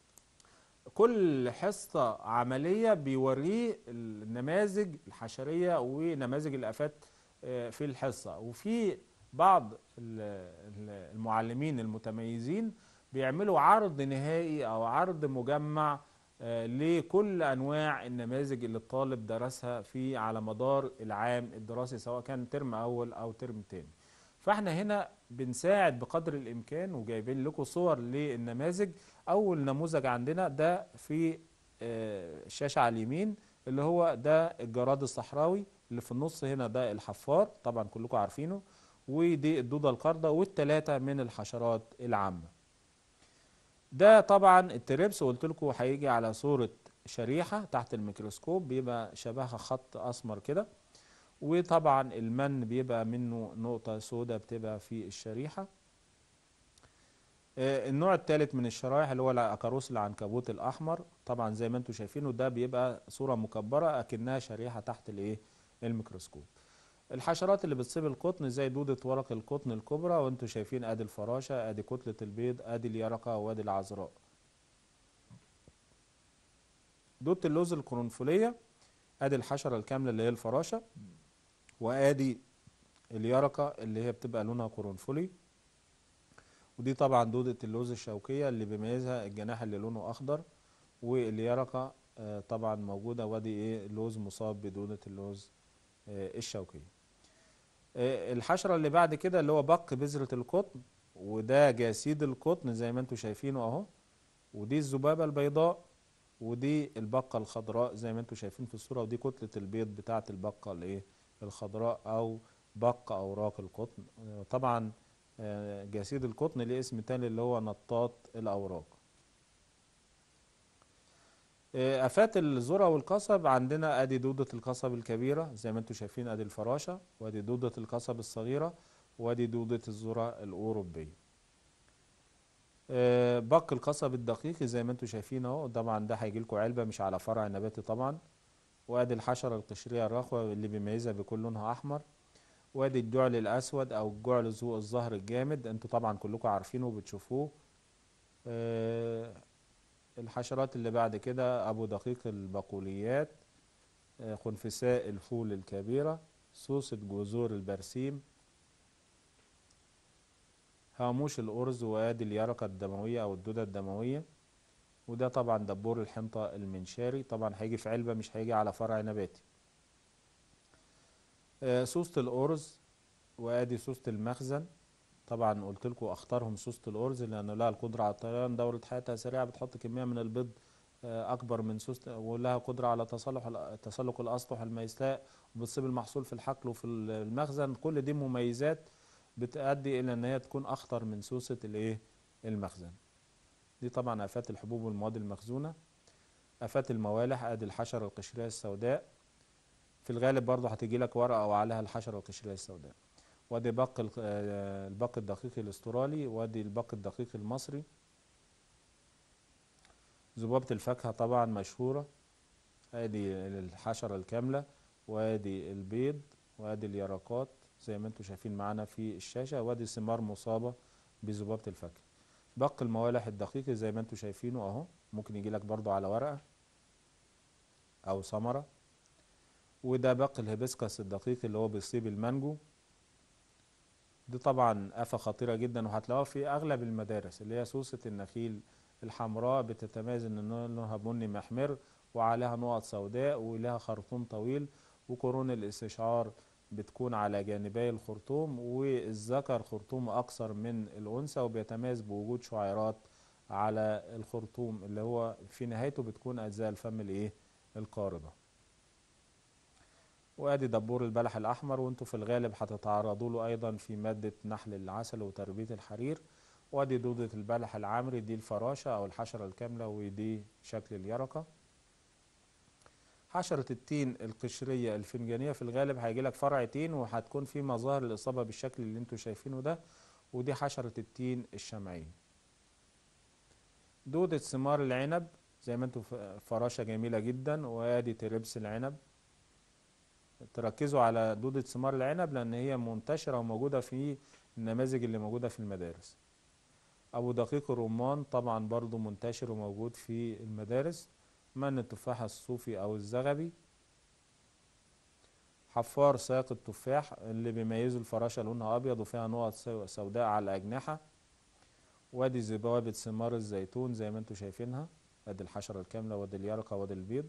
Speaker 1: كل حصة عملية بيوريه النماذج الحشرية ونماذج الآفات آه، في الحصة وفي بعض ال- ال- المعلمين المتميزين بيعملوا عرض نهائي أو عرض مجمع آه، لكل أنواع النماذج اللي الطالب درسها في على مدار العام الدراسي سواء كان ترم أول أو ترم تاني فاحنا هنا بنساعد بقدر الامكان وجايبين لكم صور للنماذج اول نموذج عندنا ده في آه، الشاشه على اليمين اللي هو ده الجراد الصحراوي اللي في النص هنا ده الحفار طبعا كلكم عارفينه ودي الدوده القارده والثلاثه من الحشرات العامه ده طبعا التريبس قلت لكم هيجي على صوره شريحه تحت الميكروسكوب بيبقى شبهها خط اسمر كده وطبعا المن بيبقى منه نقطة سوداء بتبقى في الشريحة آه، النوع الثالث من الشرايح اللي هو العكروس العنكبوت الأحمر طبعا زي ما انتم شايفينه ده بيبقى صورة مكبرة أكنها شريحة تحت الايه الميكروسكوب الحشرات اللي بتصيب القطن زي دودة ورق القطن الكبرى وانتم شايفين ادي الفراشة ادي كتلة البيض ادي اليرقة وادي العذراء دودة اللوز القرنفلية ادي الحشرة الكاملة اللي هي الفراشة وادي اليرقة اللي هي بتبقى لونها قرنفلي ودي طبعا دودة اللوز الشوكية اللي بيميزها الجناح اللي لونه اخضر واليرقة آه، طبعا موجودة وادي ايه لوز مصاب بدودة اللوز آه، الشوكية آه، الحشرة اللي بعد كده اللي هو بق بذرة القطن وده جاسيد القطن زي ما انتم شايفينه اهو ودي الذبابة البيضاء ودي البقة الخضراء زي ما انتم شايفين في الصورة ودي كتلة البيض بتاعة البقة الايه الخضراء او بق اوراق القطن آه، طبعا آه، جاسيد القطن ليه اسم تاني اللي هو نطاط الاوراق آه، افات الذره والقصب عندنا ادي دوده القصب الكبيره زي ما انتم شايفين ادي الفراشه وادي دوده القصب الصغيره وادي دوده الذره الاوروبيه آه، بق القصب الدقيق زي ما انتم شايفين اهو طبعا ده هيجي لكم علبه مش على فرع نباتي طبعا وادي الحشره القشريه الرخوه اللي بيميزها بيكون لونها احمر وادي الجعل الاسود او الجعل ذو الظهر الجامد انتوا طبعا كلكم عارفينه وبتشوفوه آه، الحشرات اللي بعد كده ابو دقيق البقوليات آه، خنفساء الفول الكبيرة سوسة جذور البرسيم هاموش الأرز وادي اليرقة الدموية أو الدودة الدموية وده طبعا دبور الحنطة المنشاري طبعا هيجي في علبة مش هيجي على فرع نباتي آه، سوسة الأرز وادي سوسة المخزن طبعا قلت لكم اختارهم سوسة الأرز لأن لها القدرة على الطيران دورة حياتها سريعة بتحط كمية من البيض آه، أكبر من سوسة ولها قدرة على تصلح تسلق الأسطح الميساء وبتصيب المحصول في الحقل وفي المخزن كل دي مميزات بتؤدي إلى إن هي تكون أخطر من سوسة الإيه المخزن دي طبعا آفات الحبوب والمواد المخزونة آفات الموالح أدي الحشرة القشرية السوداء في الغالب برضه هتيجي لك ورقة وعليها الحشرة القشرية السوداء وادي بق الق- آه، البق الدقيق الاسترالي وادي البق الدقيق المصري ذبابة الفاكهة طبعا مشهورة ادي الحشرة الكاملة وادي البيض وادي اليرقات زي ما انتم شايفين معانا في الشاشة وادي ثمار مصابة بذبابة الفاكهة بق الموالح الدقيق زي ما انتم شايفينه اهو ممكن يجي لك برضو على ورقة او ثمرة وده بق الهيبسكس الدقيق اللي هو بيصيب المانجو دي طبعا آفة خطيرة جدا وهتلاقوها في أغلب المدارس اللي هي سوسة النخيل الحمراء بتتميز إن لونها بني محمر وعليها نقط سوداء ولها خرطوم طويل وقرون الاستشعار بتكون على جانبي الخرطوم والذكر خرطومه أقصر من الأنثى وبيتميز بوجود شعيرات على الخرطوم اللي هو في نهايته بتكون أجزاء الفم الإيه القارضة وادي دبور البلح الاحمر وانتوا في الغالب هتتعرضوا له ايضا في ماده نحل العسل وتربيه الحرير وادي دودة البلح العمري دي الفراشة او الحشرة الكاملة ودي شكل اليرقة حشرة التين القشرية الفنجانية في الغالب هيجي لك فرع تين وهتكون في مظاهر الإصابة بالشكل اللي انتوا شايفينه ده ودي حشرة التين الشمعية دودة ثمار العنب زي ما انتوا ف- فراشة جميلة جدا وادي تربس العنب تركزوا على دودة ثمار العنب لأن هي منتشرة وموجودة في النماذج اللي موجودة في المدارس أبو دقيق الرمان طبعا برضو منتشر وموجود في المدارس من التفاح الصوفي أو الزغبي حفار ساق التفاح اللي بيميزه الفراشة لونها أبيض وفيها نقط سو- سوداء على الأجنحة وادي زبابة ثمار الزيتون زي ما انتوا شايفينها ادي الحشرة الكاملة وادي اليرقة وادي البيض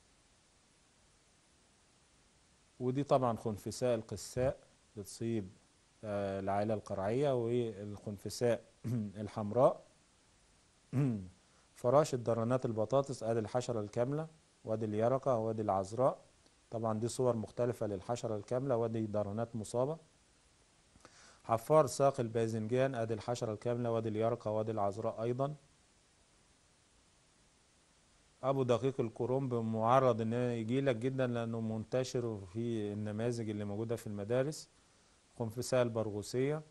Speaker 1: ودي طبعا خنفساء القساء بتصيب آه، العائلة القرعية والخنفساء الحمراء فراشة درنات البطاطس ادي الحشرة الكاملة وادي اليرقة وادي العذراء طبعا دي صور مختلفة للحشرة الكاملة وادي درنات مصابة حفار ساق الباذنجان ادي الحشرة الكاملة وادي اليرقة وادي العذراء ايضا ابو دقيق الكرنب معرض ان يجي لك جدا لانه منتشر في النماذج اللي موجوده في المدارس خنفساء البرغوثيه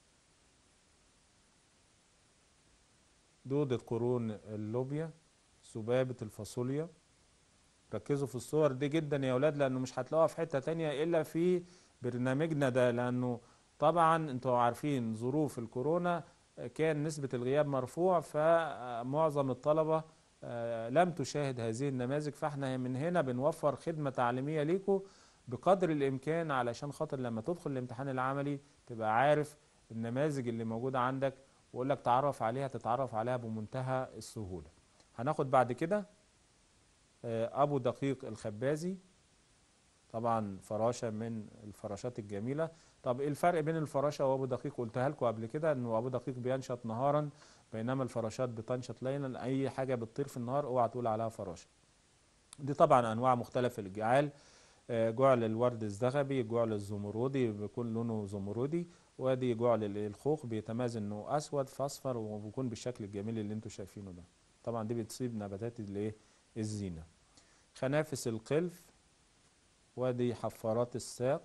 Speaker 1: دودة قرون اللوبيا سبابة الفاصوليا ركزوا في الصور دي جدا يا اولاد لانه مش هتلاقوها في حتة تانية الا في برنامجنا ده لانه طبعا انتوا عارفين ظروف الكورونا كان نسبة الغياب مرفوع فمعظم الطلبة آه، لم تشاهد هذه النماذج فاحنا من هنا بنوفر خدمة تعليمية ليكم بقدر الامكان علشان خاطر لما تدخل الامتحان العملي تبقى عارف النماذج اللي موجودة عندك واقول لك تعرف عليها تتعرف عليها بمنتهى السهولة هناخد بعد كده آه، ابو دقيق الخبازي طبعا فراشة من الفراشات الجميلة طب ايه الفرق بين الفراشة وابو دقيق قلتها لكم قبل كده انه ابو دقيق بينشط نهارا بينما الفراشات بتنشط ليلا اي حاجة بتطير في النهار اوعى تقول عليها فراشة دي طبعا انواع مختلفة للجعال آه، جعل الورد الزغبي جعل الزمردي بيكون لونه زمردي وادي جعل الخوخ بيتميز انه اسود في اصفر وبيكون بالشكل الجميل اللي انتم شايفينه ده طبعا دي بتصيب نباتات الايه الزينه خنافس القلف وادي حفارات الساق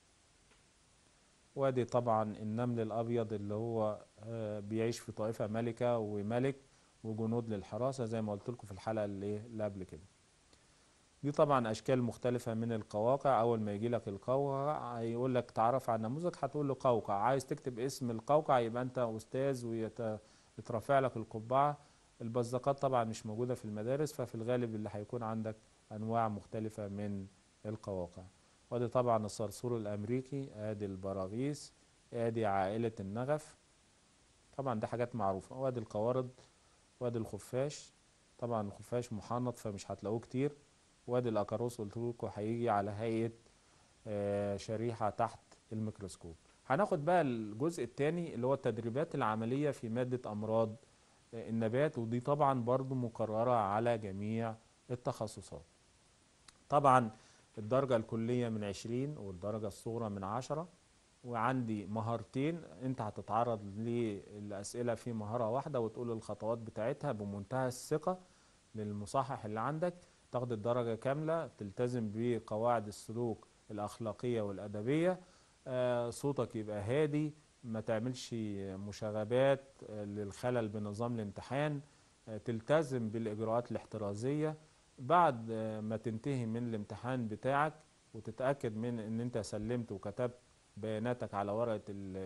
Speaker 1: وادي طبعا النمل الابيض اللي هو آه، بيعيش في طائفه ملكه وملك وجنود للحراسه زي ما قلت لكم في الحلقه اللي اللي قبل كده دي طبعا اشكال مختلفه من القواقع اول ما يجي لك القوقع هيقول لك تعرف على النموذج هتقول له قوقع عايز تكتب اسم القوقع يبقى انت استاذ ويترفع لك القبعه البزقات طبعا مش موجوده في المدارس ففي الغالب اللي هيكون عندك انواع مختلفه من القواقع وادي طبعا الصرصور الامريكي ادي البراغيث ادي عائله النغف طبعا دي حاجات معروفه وادي القوارض وادي الخفاش طبعا الخفاش محنط فمش هتلاقوه كتير وادي الاكاروس قلت لكم هيجي على هيئه آه، شريحه تحت الميكروسكوب هناخد بقى الجزء الثاني اللي هو التدريبات العمليه في ماده امراض آه، النبات ودي طبعا برضو مكرره على جميع التخصصات طبعا الدرجه الكليه من 20 والدرجه الصغرى من 10 وعندي مهارتين انت هتتعرض للاسئله في مهاره واحده وتقول الخطوات بتاعتها بمنتهى الثقه للمصحح اللي عندك تاخد الدرجة كاملة تلتزم بقواعد السلوك الأخلاقية والأدبية آه، صوتك يبقى هادي ما تعملش مشاغبات آه، للخلل بنظام الامتحان آه، تلتزم بالإجراءات الاحترازية بعد ما تنتهي من الامتحان بتاعك وتتأكد من ان انت سلمت وكتبت بياناتك على ورقة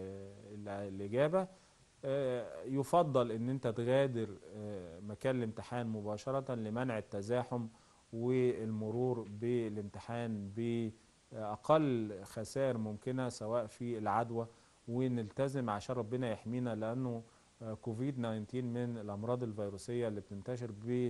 Speaker 1: الإجابة يفضل ان انت تغادر مكان الامتحان مباشرة لمنع التزاحم والمرور بالامتحان بأقل خسائر ممكنة سواء في العدوى ونلتزم عشان ربنا يحمينا لأنه كوفيد 19 من الأمراض الفيروسية اللي بتنتشر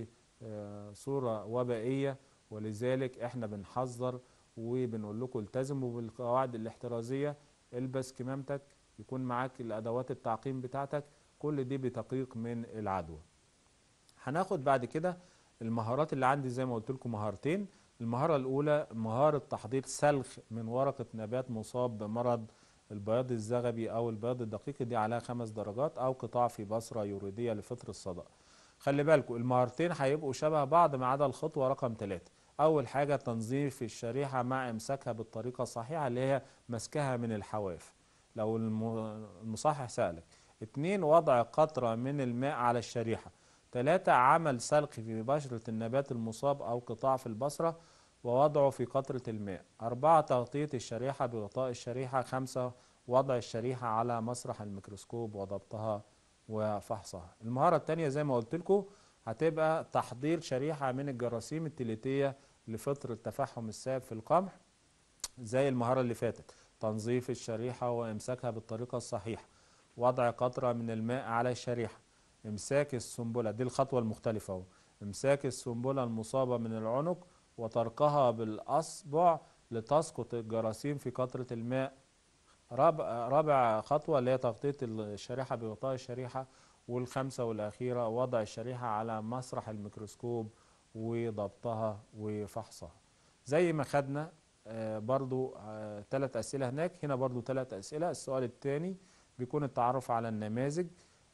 Speaker 1: بصورة وبائية ولذلك احنا بنحذر وبنقول لكم التزموا بالقواعد الاحترازية البس كمامتك يكون معاك الأدوات التعقيم بتاعتك كل دي بتقيق من العدوى هناخد بعد كده المهارات اللي عندي زي ما قلت لكم مهارتين المهارة الأولى مهارة تحضير سلخ من ورقة نبات مصاب بمرض البياض الزغبي أو البياض الدقيق دي عليها خمس درجات أو قطاع في بصرة يوريدية لفطر الصدأ خلي بالكم المهارتين هيبقوا شبه بعض ما عدا الخطوة رقم ثلاثة أول حاجة تنظيف الشريحة مع إمساكها بالطريقة الصحيحة اللي هي مسكها من الحواف لو المصحح سألك اتنين وضع قطرة من الماء على الشريحة ثلاثة عمل سلق في بشرة النبات المصاب أو قطاع في البصرة ووضعه في قطرة الماء أربعة تغطية الشريحة بغطاء الشريحة خمسة وضع الشريحة على مسرح الميكروسكوب وضبطها وفحصها المهارة الثانية زي ما قلت لكم هتبقى تحضير شريحة من الجراثيم التليتية لفطر التفحم السائب في القمح زي المهارة اللي فاتت تنظيف الشريحة وإمساكها بالطريقة الصحيحة وضع قطرة من الماء على الشريحة امساك السنبلة دي الخطوة المختلفة اهو امساك السنبلة المصابة من العنق وتركها بالأصبع لتسقط الجراثيم في قطرة الماء رابع, رابع خطوة اللي هي تغطية الشريحة بغطاء الشريحة والخامسة والأخيرة وضع الشريحة على مسرح الميكروسكوب وضبطها وفحصها زي ما خدنا آه، برضو ثلاث آه، أسئلة هناك هنا برضو ثلاث أسئلة السؤال الثاني بيكون التعرف على النماذج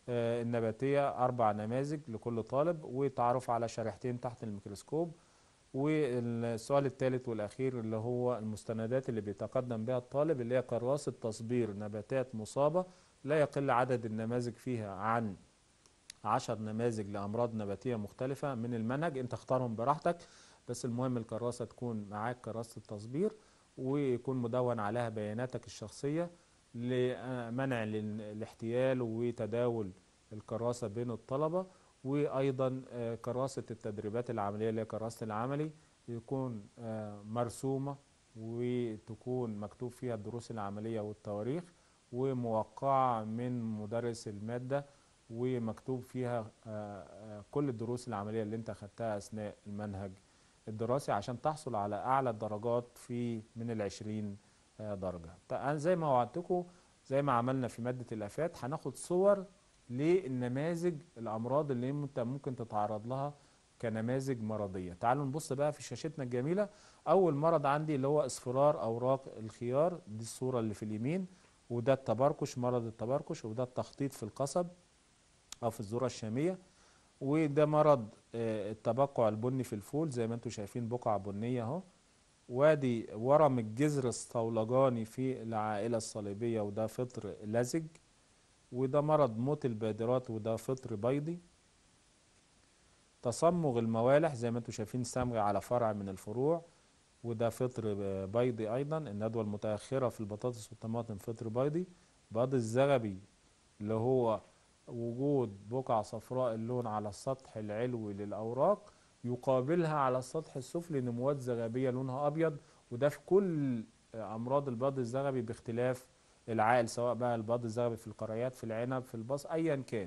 Speaker 1: آه، النباتية أربع نماذج لكل طالب وتعرف على شريحتين تحت الميكروسكوب والسؤال الثالث والأخير اللي هو المستندات اللي بيتقدم بها الطالب اللي هي كراسة تصبير نباتات مصابة لا يقل عدد النماذج فيها عن عشر نماذج لأمراض نباتية مختلفة من المنهج انت اختارهم براحتك بس المهم الكراسة تكون معاك كراسة التصبير ويكون مدون عليها بياناتك الشخصية لمنع ال- الاحتيال وتداول الكراسة بين الطلبة وأيضا آه، كراسة التدريبات العملية اللي هي كراسة العملي يكون آه، مرسومة وتكون مكتوب فيها الدروس العملية والتواريخ وموقعة من مدرس المادة ومكتوب فيها آه، آه، كل الدروس العملية اللي انت أخدتها أثناء المنهج الدراسي عشان تحصل على أعلى الدرجات في من العشرين آه، درجة ط- أنا زي ما وعدتكم زي ما عملنا في مادة الآفات هناخد صور للنماذج الأمراض اللي انت ممكن تتعرض لها كنماذج مرضية تعالوا نبص بقى في شاشتنا الجميلة أول مرض عندي اللي هو اصفرار أوراق الخيار دي الصورة اللي في اليمين وده التبركش مرض التبركش وده التخطيط في القصب أو في الذرة الشامية وده مرض آه، التبقع البني في الفول زي ما انتم شايفين بقعة بنية اهو وادي ورم الجذر الصولجاني في العائلة الصليبية وده فطر لزج وده مرض موت البادرات وده فطر بيضي تصمغ الموالح زي ما انتم شايفين صمغ على فرع من الفروع وده فطر بيضي ايضا الندوة المتأخرة في البطاطس والطماطم فطر بيضي بياض الزغبي اللي هو وجود بقع صفراء اللون على السطح العلوي للأوراق يقابلها على السطح السفلي نموات زغبية لونها أبيض وده في كل أمراض البياض الزغبي باختلاف العائل سواء بقى البياض الزغبي في القريات في العنب في البص أيا كان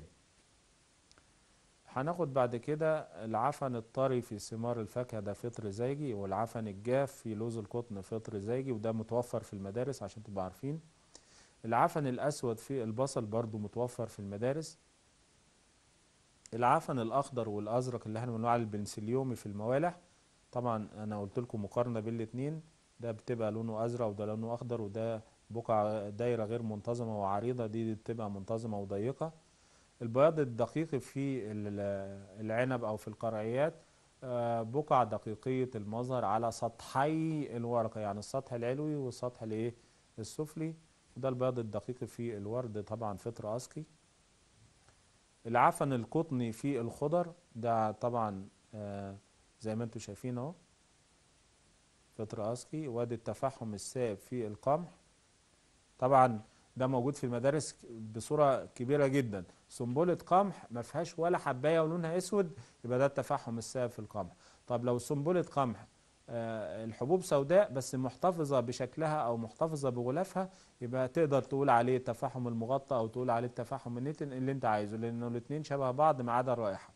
Speaker 1: هناخد بعد كده العفن الطري في ثمار الفاكهة ده فطر زيجي والعفن الجاف في لوز القطن فطر زيجي وده متوفر في المدارس عشان تبقى عارفين العفن الأسود في البصل برضو متوفر في المدارس العفن الأخضر والأزرق اللي احنا بنقول عليه البنسليومي في الموالح طبعا أنا قلت لكم مقارنة بين الاتنين ده بتبقى لونه أزرق وده لونه أخضر وده بقع دايرة غير منتظمة وعريضة دي بتبقى منتظمة وضيقة البياض الدقيق في ال- العنب أو في القرعيات آه، بقع دقيقية المظهر على سطحي الورقة يعني السطح العلوي والسطح الايه السفلي وده البياض الدقيق في الورد طبعا فطر أسقي العفن القطني في الخضر ده طبعا آه، زي ما انتم شايفين اهو فطر أسقي وادي التفحم السائب في القمح طبعا ده موجود في المدارس بصورة كبيرة جدا سنبلة قمح ما فيهاش ولا حباية ولونها اسود يبقى ده التفحم السائب في القمح طب لو سنبلة قمح آه، الحبوب سوداء بس محتفظة بشكلها أو محتفظة بغلافها يبقى تقدر تقول عليه التفحم المغطى أو تقول عليه التفحم النتن اللي أنت عايزه لأنه الاتنين شبه بعض ما عدا الرائحة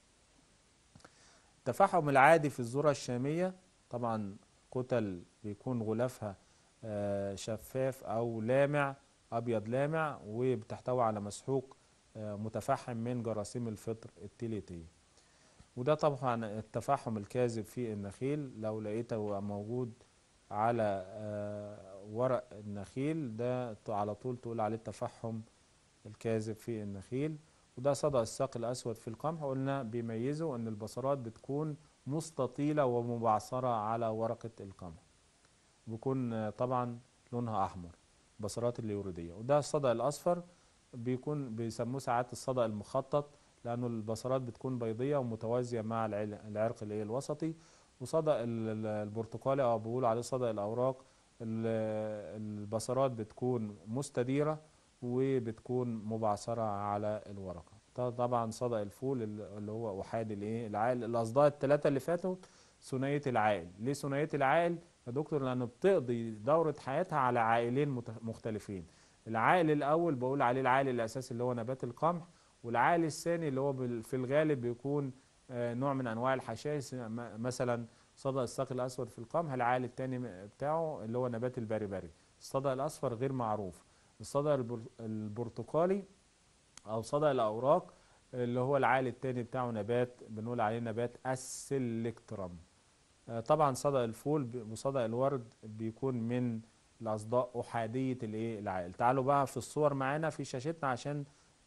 Speaker 1: التفحم العادي في الذرة الشامية طبعا كتل بيكون غلافها آه، شفاف أو لامع أبيض لامع وبتحتوي على مسحوق آه، متفحم من جراثيم الفطر التيليتية وده طبعا التفحم الكاذب في النخيل لو لقيته موجود على آه، ورق النخيل ده ت- على طول تقول عليه التفحم الكاذب في النخيل وده صدى الساق الأسود في القمح قلنا بيميزه أن البصرات بتكون مستطيلة ومبعثرة على ورقة القمح بيكون آه، طبعا لونها أحمر بصرات اليوريدية وده الصدى الأصفر بيكون بيسموه ساعات الصدى المخطط لأنه البصرات بتكون بيضية ومتوازية مع العل- العرق اللي هي الوسطي وصدى ال- ال- البرتقالي أو بيقولوا عليه صدى الأوراق ال- البصرات بتكون مستديرة وبتكون مبعثرة على الورقة ده طبعا صدى الفول اللي هو أحادي الايه العائل الأصداء الثلاثة اللي فاتوا ثنائية العائل ليه ثنائية العائل يا دكتور لأنه بتقضي دورة حياتها على عائلين مت- مختلفين العائل الأول بقول عليه العائل الأساسي اللي هو نبات القمح والعائل الثاني اللي هو بال- في الغالب بيكون آه، نوع من أنواع الحشائش م- مثلا صدى الساق الأسود في القمح العائل الثاني بتاعه اللي هو نبات البربري الصدى الأصفر غير معروف الصدى البر- البرتقالي أو صدى الأوراق اللي هو العائل الثاني بتاعه نبات بنقول عليه نبات السلكترم آه، طبعا صدى الفول ب- وصدى الورد بيكون من الأصداء أحادية الإيه العائل تعالوا بقى في الصور معانا في شاشتنا عشان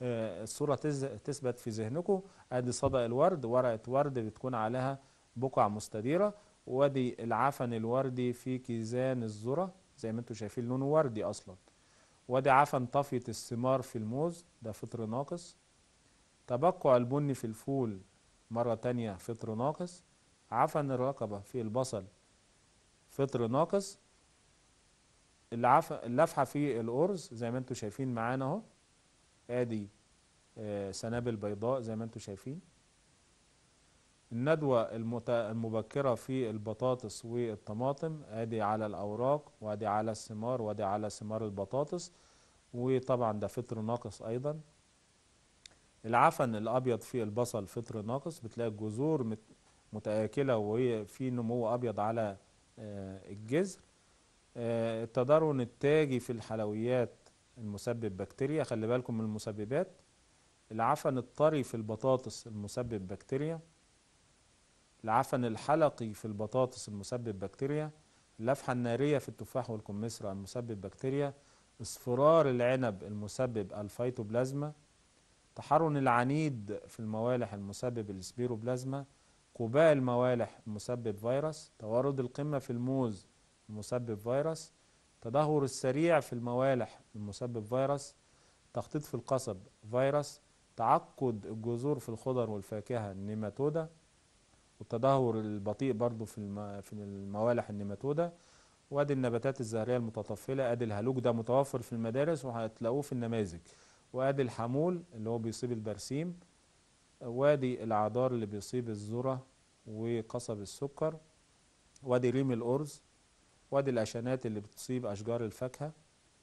Speaker 1: آه، الصورة تز- تثبت في ذهنكم ادي صدى الورد ورقة ورد بتكون عليها بقع مستديرة وادي العفن الوردي في كيزان الذرة زي ما انتم شايفين لونه وردي اصلا وادي عفن طفية الثمار في الموز ده فطر ناقص تبقع البني في الفول مرة تانية فطر ناقص عفن الرقبة في البصل فطر ناقص العف... اللفحة في الأرز زي ما انتم شايفين معانا اهو ادي آه، سنابل بيضاء زي ما انتم شايفين الندوة المت... المبكرة في البطاطس والطماطم ادي على الأوراق وادي على الثمار وادي على ثمار البطاطس وطبعا ده فطر ناقص أيضا العفن الأبيض في البصل فطر ناقص بتلاقي الجذور مت... متآكلة وهي في نمو أبيض على آه، الجذر آه، التضرن التاجي في الحلويات المسبب بكتيريا خلي بالكم من المسببات العفن الطري في البطاطس المسبب بكتيريا العفن الحلقي في البطاطس المسبب بكتيريا اللفحة النارية في التفاح والكمثرى المسبب بكتيريا اصفرار العنب المسبب الفيتوبلازما تحرن العنيد في الموالح المسبب السبيروبلازما قباء الموالح المسبب فيروس توارد القمة في الموز المسبب فيروس تدهور السريع في الموالح المسبب فيروس تخطيط في القصب فيروس تعقد الجذور في الخضر والفاكهة النيماتودا والتدهور البطيء برضو في الم... في الموالح النيماتودا وادي النباتات الزهرية المتطفلة ادي الهلوج ده متوفر في المدارس وهتلاقوه في النماذج وادي الحمول اللي هو بيصيب البرسيم وادي العذار اللي بيصيب الذرة وقصب السكر وادي ريم الأرز وادي الأشانات اللي بتصيب أشجار الفاكهة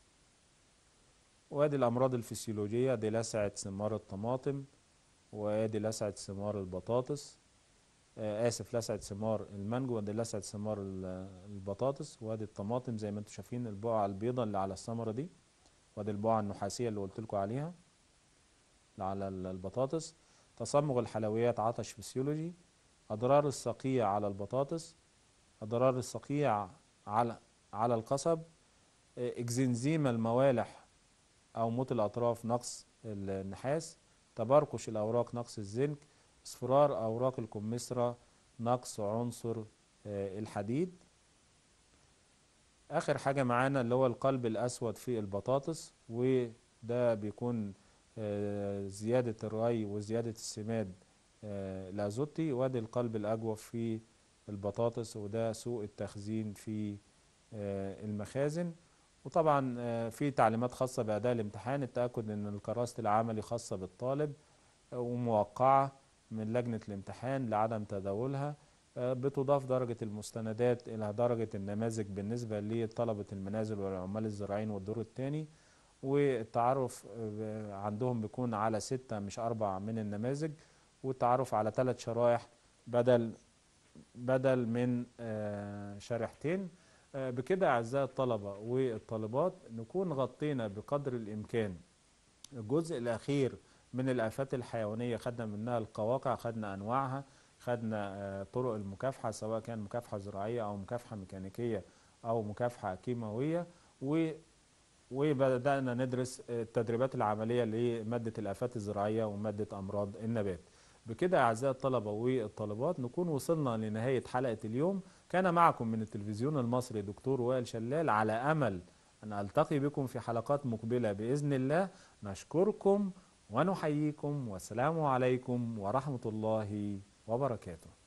Speaker 1: وادي الأمراض الفسيولوجية دي لسعة ثمار الطماطم وادي لسعة ثمار البطاطس آه آسف لسعة ثمار المانجو وادي لسعة ثمار ال- البطاطس وادي الطماطم زي ما انتم شايفين البقعة البيضاء اللي على الثمرة دي وادي البقعة النحاسية اللي قلت لكم عليها اللي على ال- البطاطس تصمغ الحلويات عطش فسيولوجي أضرار الصقيع على البطاطس أضرار الصقيع على على القصب آه، اكزنزيما الموالح أو موت الأطراف نقص النحاس تبرقش الأوراق نقص الزنك اصفرار أوراق الكمثرى نقص عنصر آه، الحديد آخر حاجة معانا اللي هو القلب الأسود في البطاطس وده بيكون آه، زيادة الري وزيادة السماد آه، الأزوتي وادي القلب الأجوف في البطاطس وده سوء التخزين في آه، المخازن وطبعا آه، في تعليمات خاصة بأداء الامتحان التأكد أن الكراسة العملي خاصة بالطالب آه، وموقعة من لجنة الامتحان لعدم تداولها آه، بتضاف درجة المستندات إلى درجة النماذج بالنسبة لطلبة المنازل والعمال الزراعيين والدور الثاني والتعرف آه، عندهم بيكون على ستة مش أربع من النماذج والتعرف على ثلاث شرائح بدل بدل من آه، شريحتين آه، بكده أعزائي الطلبة والطالبات نكون غطينا بقدر الإمكان الجزء الأخير من الآفات الحيوانية خدنا منها القواقع خدنا أنواعها خدنا آه، طرق المكافحة سواء كان مكافحة زراعية أو مكافحة ميكانيكية أو مكافحة كيماوية و وبدأنا ندرس التدريبات العملية لمادة الآفات الزراعية ومادة أمراض النبات بكده أعزائي الطلبة والطالبات نكون وصلنا لنهاية حلقة اليوم كان معكم من التلفزيون المصري دكتور وائل شلال على أمل أن ألتقي بكم في حلقات مقبلة بإذن الله نشكركم ونحييكم والسلام عليكم ورحمة الله وبركاته